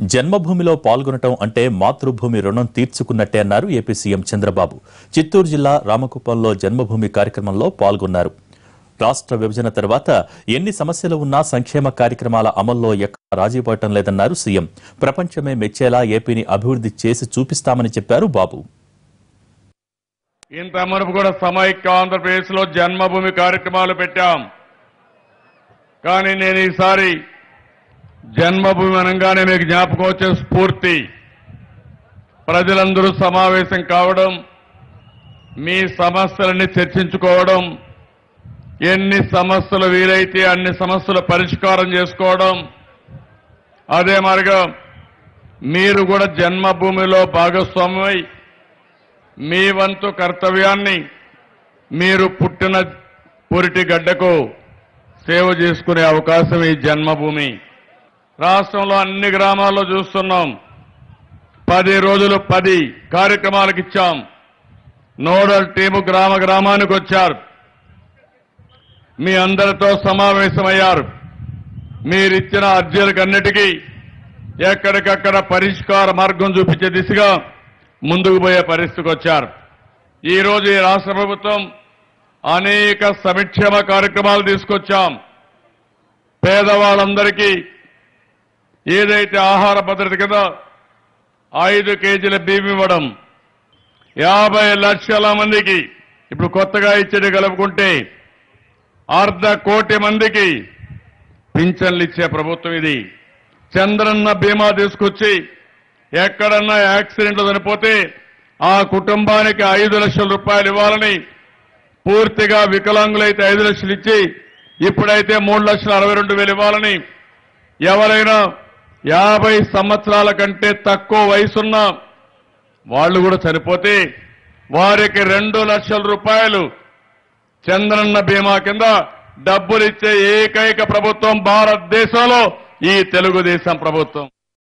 జన్మభూమిలో పాల్గొనటం అంటే మాతృభూమి రుణం తీర్చుకున్నట్టే అన్నారు ఏపీ సీఎం చంద్రబాబు చిత్తూరు జిల్లా రామకుప్పంలో జన్మభూమి కార్యక్రమంలో పాల్గొన్నారు రాష్ట్ర విభజన తర్వాత ఎన్ని సమస్యలు ఉన్నా సంక్షేమ కార్యక్రమాల అమల్లో ఎక్కడ రాజీ పడటం లేదన్నారు సీఎం ప్రపంచమే మెచ్చేలా ఏపీని అభివృద్ధి చేసి చూపిస్తామని చెప్పారు బాబు ఇంత మునుపు కూడా సమైక్య ఆంధ్రప్రదేశ్ లో జన్మభూమి కార్యక్రమాలు పెట్టాం కానీ నేను ఈసారి జన్మభూమి అనగానే మీకు జ్ఞాపకం వచ్చే స్ఫూర్తి ప్రజలందరూ సమావేశం కావడం మీ సమస్యలన్నీ చర్చించుకోవడం ఎన్ని సమస్యలు వీలైతే అన్ని సమస్యలు పరిష్కారం చేసుకోవడం అదే మరిగా మీరు కూడా జన్మభూమిలో భాగస్వామ్యమై మీ వంతు కర్తవ్యాన్ని మీరు పుట్టిన పురిటి గడ్డకు సేవ చేసుకునే అవకాశం ఈ జన్మభూమి రాష్ట్రంలో అన్ని గ్రామాల్లో చూస్తున్నాం పది రోజులు పది కార్యక్రమాలకు ఇచ్చాం నోడల్ టీము గ్రామ గ్రామానికి వచ్చారు మీ అందరితో సమావేశమయ్యారు మీరిచ్చిన అర్జీలకన్నిటికీ ఎక్కడికక్కడ పరిష్కార మార్గం చూపించే దిశగా ముందుకు పోయే పరిస్థితికి వచ్చారు ఈ రోజు ఈ రాష్ట్ర ప్రభుత్వం అనేక సంక్షేమ కార్యక్రమాలు తీసుకొచ్చాం పేదవాళ్ళందరికీ ఏదైతే ఆహార భద్రత కింద ఐదు కేజీల బియ్యం ఇవ్వడం యాభై లక్షల మందికి ఇప్పుడు కొత్తగా ఇచ్చేది కలుపుకుంటే అర్ధ కోటి మందికి పింఛన్లు ఇచ్చే ప్రభుత్వం ఇది చంద్రన్న బీమా తీసుకొచ్చి ఎక్కడన్నా యాక్సిడెంట్లు చనిపోతే ఆ కుటుంబానికి ఐదు లక్షల రూపాయలు ఇవ్వాలని పూర్తిగా వికలాంగులైతే ఐదు లక్షలు ఇచ్చి ఇప్పుడైతే మూడు లక్షల అరవై రెండు వేలు ఇవ్వాలని ఎవరైనా యాభై సంవత్సరాల కంటే తక్కువ వయసున్న వాళ్ళు కూడా చనిపోతే వారికి రెండు లక్షల రూపాయలు చంద్రన్న బీమా కింద డబ్బులు ఇచ్చే ఏకైక ప్రభుత్వం భారతదేశంలో ఈ తెలుగుదేశం ప్రభుత్వం